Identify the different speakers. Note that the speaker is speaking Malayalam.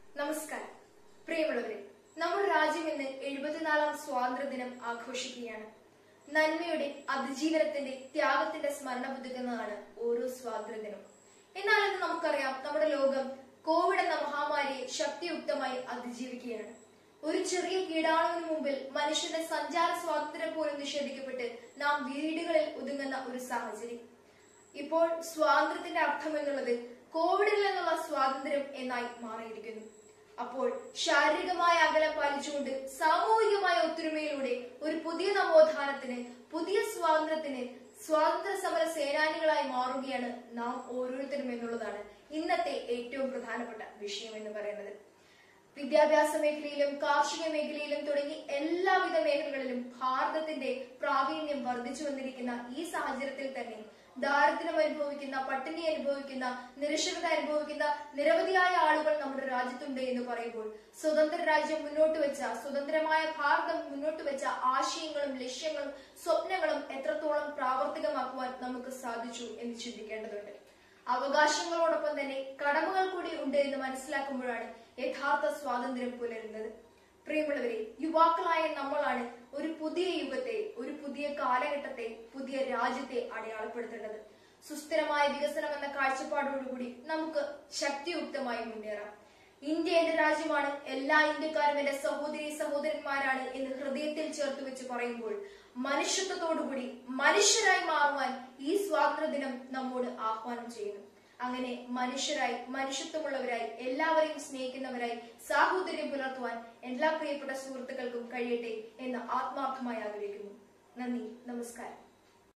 Speaker 1: നമസ്കാരം പ്രിയമുള്ളവരെ നമ്മുടെ രാജ്യം ഇന്ന് എഴുപത്തിനാലാം സ്വാതന്ത്ര്യ ദിനം ആഘോഷിക്കുകയാണ് നന്മയുടെ അതിജീവനത്തിന്റെ ത്യാഗത്തിന്റെ സ്മരണ പുതുക്കുന്നതാണ് ഓരോ സ്വാതന്ത്ര്യ ദിനം എന്നാൽ ഇന്ന് നമുക്കറിയാം നമ്മുടെ ലോകം കോവിഡ് എന്ന മഹാമാരിയെ ശക്തിയുക്തമായി അതിജീവിക്കുകയാണ് ഒരു ചെറിയ കീടാണുവിന് മുമ്പിൽ മനുഷ്യന്റെ സഞ്ചാര സ്വാതന്ത്ര്യം പോലും നിഷേധിക്കപ്പെട്ട് നാം വീടുകളിൽ ഒതുങ്ങുന്ന ഒരു സാഹചര്യം ഇപ്പോൾ സ്വാതന്ത്ര്യത്തിന്റെ അർത്ഥം എന്നുള്ളത് കോവിഡിൽ നിന്നുള്ള സ്വാതന്ത്ര്യം എന്നായി മാറിയിരിക്കുന്നു അപ്പോൾ ശാരീരികമായ അകലം പാലിച്ചുകൊണ്ട് സാമൂഹികമായ ഒത്തൊരുമയിലൂടെ ഒരു പുതിയ നവോത്ഥാനത്തിന് പുതിയ സ്വാതന്ത്ര്യത്തിന് സ്വാതന്ത്ര്യ സമര സേനാനികളായി മാറുകയാണ് നാം ഓരോരുത്തരും എന്നുള്ളതാണ് ഇന്നത്തെ ഏറ്റവും പ്രധാനപ്പെട്ട വിഷയം എന്ന് പറയുന്നത് വിദ്യാഭ്യാസ മേഖലയിലും കാർഷിക മേഖലയിലും തുടങ്ങി എല്ലാവിധ മേഖലകളിലും ഭാരതത്തിന്റെ പ്രാവീണ്യം വർദ്ധിച്ചു വന്നിരിക്കുന്ന ഈ സാഹചര്യത്തിൽ തന്നെ ദാരിദ്ര്യം അനുഭവിക്കുന്ന പട്ടിണി അനുഭവിക്കുന്ന നിരക്ഷരത അനുഭവിക്കുന്ന നിരവധിയായ ആളുകൾ നമ്മുടെ രാജ്യത്തുണ്ട് എന്ന് പറയുമ്പോൾ സ്വതന്ത്ര രാജ്യം മുന്നോട്ട് വെച്ച സ്വതന്ത്രമായ ഭാരതം മുന്നോട്ട് വെച്ച ആശയങ്ങളും ലക്ഷ്യങ്ങളും സ്വപ്നങ്ങളും എത്രത്തോളം പ്രാവർത്തികമാക്കുവാൻ നമുക്ക് സാധിച്ചു എന്ന് ചിന്തിക്കേണ്ടതുണ്ട് അവകാശങ്ങളോടൊപ്പം തന്നെ കടമകൾ കൂടി ഉണ്ട് എന്ന് മനസ്സിലാക്കുമ്പോഴാണ് യഥാർത്ഥ സ്വാതന്ത്ര്യം പുലരുന്നത് പ്രിയമുള്ളവരെ യുവാക്കളായ നമ്മളാണ് ഒരു പുതിയ യുഗത്തെ ഒരു പുതിയ കാലഘട്ടത്തെ പുതിയ രാജ്യത്തെ അടയാളപ്പെടുത്തേണ്ടത് സുസ്ഥിരമായ വികസനം എന്ന കാഴ്ചപ്പാടോടുകൂടി നമുക്ക് ശക്തിയുക്തമായി മുന്നേറാം ഇന്ത്യ എന്റെ രാജ്യമാണ് എല്ലാ ഇന്ത്യക്കാരും എന്റെ സഹോദരി സഹോദരന്മാരാണ് എന്ന് ഹൃദയത്തിൽ ചേർത്ത് വെച്ച് പറയുമ്പോൾ മനുഷ്യത്വത്തോടുകൂടി മനുഷ്യരായി മാറുവാൻ ഈ സ്വാതന്ത്ര്യ ദിനം നമ്മോട് ആഹ്വാനം ചെയ്യുന്നു അങ്ങനെ മനുഷ്യരായി മനുഷ്യത്വമുള്ളവരായി എല്ലാവരെയും സ്നേഹിക്കുന്നവരായി സാഹോദര്യം പുലർത്തുവാൻ എല്ലാ പ്രിയപ്പെട്ട സുഹൃത്തുക്കൾക്കും കഴിയട്ടെ എന്ന് ആത്മാർത്ഥമായി ആഗ്രഹിക്കുന്നു നന്ദി നമസ്കാരം